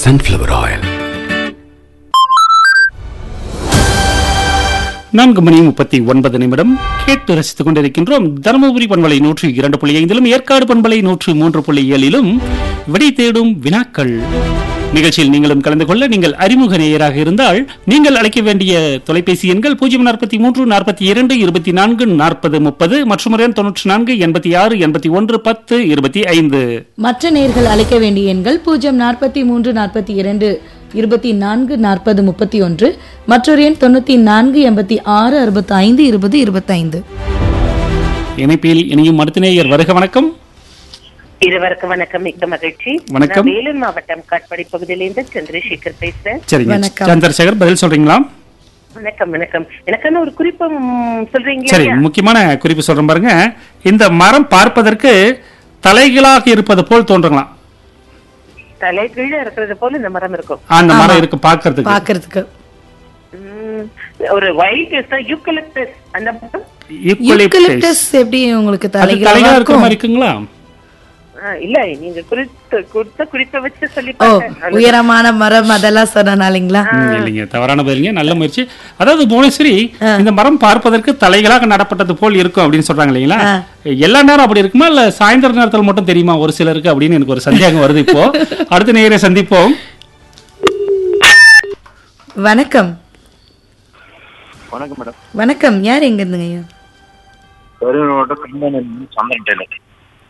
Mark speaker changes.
Speaker 1: sunflower oil.
Speaker 2: நான்கு மணி முப்பத்தி ஒன்பது நிமிடம் கேட்டு ரசித்துக் கொண்டிருக்கின்றோம் தருமபுரி பண்பலை நூற்றி இரண்டு புள்ளி ஐந்திலும் ஏற்காடு பண்பலை நூற்று மூன்று புள்ளி ஏழிலும் விடை தேடும் வினாக்கள் நிகழ்ச்சியில் நீங்களும் கலந்து கொள்ள நீங்கள் அறிமுக நேயராக இருந்தால் நீங்கள் அழைக்க வேண்டிய தொலைபேசி எண்கள் பூஜ்ஜியம் நாற்பத்தி மூன்று நாற்பத்தி இரண்டு இருபத்தி நான்கு நாற்பது முப்பது மற்றும் எண் தொன்னூற்றி நான்கு எண்பத்தி ஆறு எண்பத்தி ஒன்று பத்து இருபத்தி ஐந்து
Speaker 3: மற்ற நேர்கள் அழைக்க வேண்டிய எண்கள் பூஜ்ஜியம் நாற்பத்தி மூன்று நாற்பத்தி இரண்டு இருபத்தி நான்கு நாற்பது முப்பத்தி ஒன்று மற்றொரு எண் தொண்ணூத்தி நான்கு எண்பத்தி ஆறு அறுபத்தி ஐந்து இருபது இருபத்தைந்து
Speaker 2: இணைப்பில் இனியும் அடுத்த நேயர் வருக வணக்கம்
Speaker 4: இருவருக்கும் வணக்கம் மிக்க மகிழ்ச்சி
Speaker 2: வணக்கம்.
Speaker 4: நான் வேலூர் மாவட்டம் காட்பாடி பகுதியிலிருந்து சந்திரசேகர் பேசுறேன்
Speaker 2: சரிங்க
Speaker 3: வணக்கம்.
Speaker 2: சந்திரசேகர் பதில் சொல்றீங்களா
Speaker 4: வணக்கம் வணக்கம் எனக்கான ஒரு குறிப்பம் சொல்றீங்களா
Speaker 2: சரி முக்கியமான குறிப்பு சொல்றேன் பாருங்க இந்த மரம் பார்ப்பதற்கு தலைகளாக இருப்பது போல் தோன்றுங்களாம்
Speaker 4: தலை கீழே இருக்கிறது போல இந்த மரம் இருக்கும்
Speaker 2: அந்த மரம்
Speaker 3: ஆமா.
Speaker 2: இருக்கு பார்க்கிறதுக்கு
Speaker 3: பாக்குறதுக்கு
Speaker 4: உம், ஒரு ஒயிட் யூக்கலிப்டஸ் அந்த மரம்
Speaker 2: Eucalyptus.
Speaker 3: யூக்கலிப்டஸ் எப்படி உங்களுக்கு
Speaker 2: அது தலைகளா
Speaker 3: தலைகளா
Speaker 2: இருக்கிற
Speaker 3: இருக்கும்
Speaker 2: மாதிரி இருக்குங்களா
Speaker 4: ஆ, இல்ல நீங்க குறித்த கொடுத்த குறிப்பை வச்சு சொல்லி
Speaker 3: ஓ
Speaker 4: பார்த்தேன்.
Speaker 3: உயரமான மரம் அதெல்லாம் சொன்னனாலீங்களா
Speaker 2: ம், இல்லைங்க தவறான பதிலுங்க நல்ல முயற்சி அதாவது புவனேஸ்வரி இந்த மரம் பார்ப்பதற்கு தலைகளாக நடப்பட்டது போல் இருக்கும் அப்படின்னு சொல்றாங்க இல்லைங்களா எல்லா நேரம் அப்படி இருக்குமா இல்ல சாயந்தர நேரத்தில் மட்டும் தெரியுமா ஒரு சிலருக்கு அப்படின்னு எனக்கு ஒரு சந்தேகம் வருது இப்போ அடுத்த நேரை சந்திப்போம்
Speaker 3: வணக்கம்
Speaker 5: வணக்கம் மேடம்
Speaker 3: வணக்கம் யார் எங்க இருந்துங்க ஐயா
Speaker 5: கரூர் மாவட்டம் கண்மணி சந்திரன் டெய்லர்